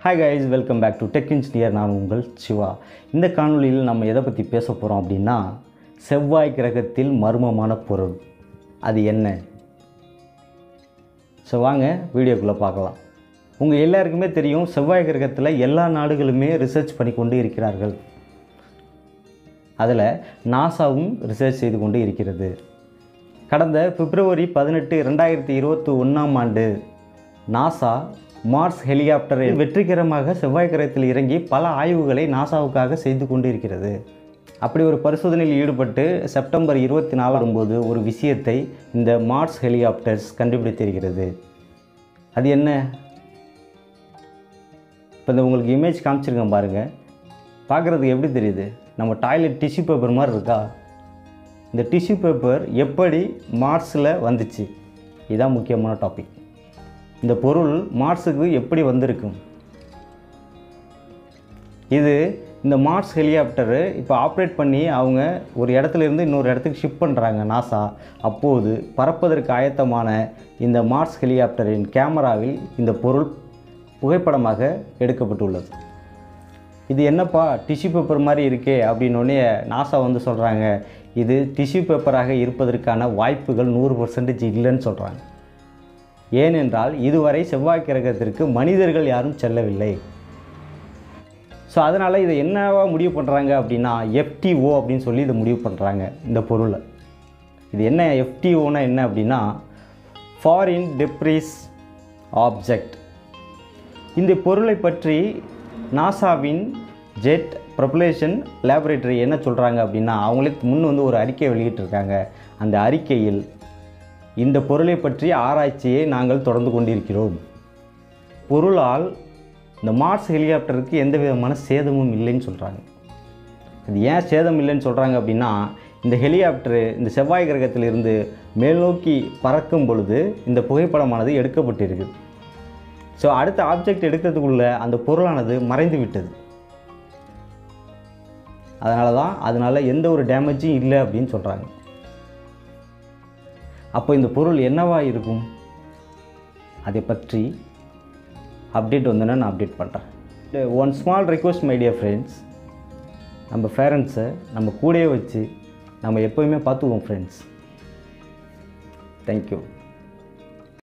hi guys welcome back to tech engineer நான் உங்கள் சிவா இந்த காணொளியில் நம்ம எதை பற்றி பேச போகிறோம் அப்படின்னா செவ்வாய் கிரகத்தில் மர்மமான பொருள் அது என்ன ஸோ வாங்க வீடியோக்குள்ளே பார்க்கலாம் உங்கள் எல்லாருக்குமே தெரியும் செவ்வாய் கிரகத்தில் எல்லா நாடுகளுமே ரிசர்ச் பண்ணி கொண்டு இருக்கிறார்கள் அதில் நாசாவும் ரிசர்ச் செய்து கொண்டு இருக்கிறது கடந்த பிப்ரவரி பதினெட்டு ரெண்டாயிரத்தி இருபத்தி ஒன்றாம் ஆண்டு நாசா மார்ஸ் ஹெலிகாப்டரை வெற்றிகரமாக செவ்வாய் கிரகத்தில் இறங்கி பல ஆய்வுகளை நாசாவுக்காக செய்து கொண்டு இருக்கிறது அப்படி ஒரு பரிசோதனையில் ஈடுபட்டு செப்டம்பர் இருபத்தி நாலாம் போது ஒரு விஷயத்தை இந்த மார்ஸ் ஹெலிகாப்டர்ஸ் கண்டுபிடித்திருக்கிறது அது என்ன இப்போ இந்த உங்களுக்கு இமேஜ் காமிச்சிருக்கேன் பாருங்கள் பார்க்குறதுக்கு எப்படி தெரியுது நம்ம டாய்லெட் டிஷ்யூ பேப்பர் மாதிரி இருக்கா இந்த டிஷ்யூ பேப்பர் எப்படி மார்ஸில் வந்துச்சு இதுதான் முக்கியமான டாபிக் இந்த பொருள் மார்ஸுக்கு எப்படி வந்திருக்கும் இது இந்த மார்ஸ் ஹெலிகாப்டரு இப்போ ஆப்ரேட் பண்ணி அவங்க ஒரு இடத்துல இருந்து இன்னொரு இடத்துக்கு ஷிஃப்ட் பண்ணுறாங்க நாசா அப்போது பறப்பதற்கு ஆயத்தமான இந்த மார்ஸ் ஹெலிகாப்டரின் கேமராவில் இந்த பொருள் புகைப்படமாக எடுக்கப்பட்டுள்ளது இது என்னப்பா டிஷ்யூ பேப்பர் மாதிரி இருக்கே அப்படின்னோடனே நாசா வந்து சொல்கிறாங்க இது டிஷ்யூ பேப்பராக இருப்பதற்கான வாய்ப்புகள் நூறு பர்சன்டேஜ் இல்லைன்னு சொல்கிறாங்க ஏனென்றால் இதுவரை செவ்வாய் கிரகத்திற்கு மனிதர்கள் யாரும் செல்லவில்லை ஸோ அதனால் இதை என்னவா முடிவு பண்ணுறாங்க அப்படின்னா எஃப்டிஓ அப்படின்னு சொல்லி இதை முடிவு பண்ணுறாங்க இந்த பொருளை இது என்ன எஃப்டிஓனா என்ன அப்படின்னா ஃபாரின் டெப்ரிஸ் ஆப்ஜெக்ட் இந்த பொருளை பற்றி நாசாவின் ஜெட் ப்ரொபலேஷன் லேபரேட்டரி என்ன சொல்கிறாங்க அப்படின்னா அவங்களே முன் வந்து ஒரு அறிக்கை வெளியிட்டிருக்காங்க அந்த அறிக்கையில் இந்த பொருளை பற்றிய ஆராய்ச்சியை நாங்கள் தொடர்ந்து கொண்டிருக்கிறோம் பொருளால் இந்த மார்ஸ் ஹெலிகாப்டருக்கு எந்த விதமான சேதமும் இல்லைன்னு சொல்கிறாங்க இது ஏன் சேதம் இல்லைன்னு சொல்கிறாங்க அப்படின்னா இந்த ஹெலிகாப்டரு இந்த செவ்வாய் கிரகத்திலிருந்து மேல்நோக்கி பறக்கும் பொழுது இந்த புகைப்படமானது எடுக்கப்பட்டிருக்குது ஸோ அடுத்த ஆப்ஜெக்ட் எடுக்கிறதுக்குள்ள அந்த பொருளானது மறைந்து விட்டது அதனால தான் அதனால் எந்த ஒரு டேமேஜும் இல்லை அப்படின்னு சொல்கிறாங்க அப்போ இந்த பொருள் என்னவா இருக்கும் அதை பற்றி அப்டேட் வந்தோன்னா நான் அப்டேட் பண்ணுறேன் one small request my dear friends நம்ம பேரண்ட்ஸை நம்ம கூடயே வச்சு நம்ம எப்போயுமே பார்த்துக்குவோம் ஃப்ரெண்ட்ஸ் தேங்க்யூ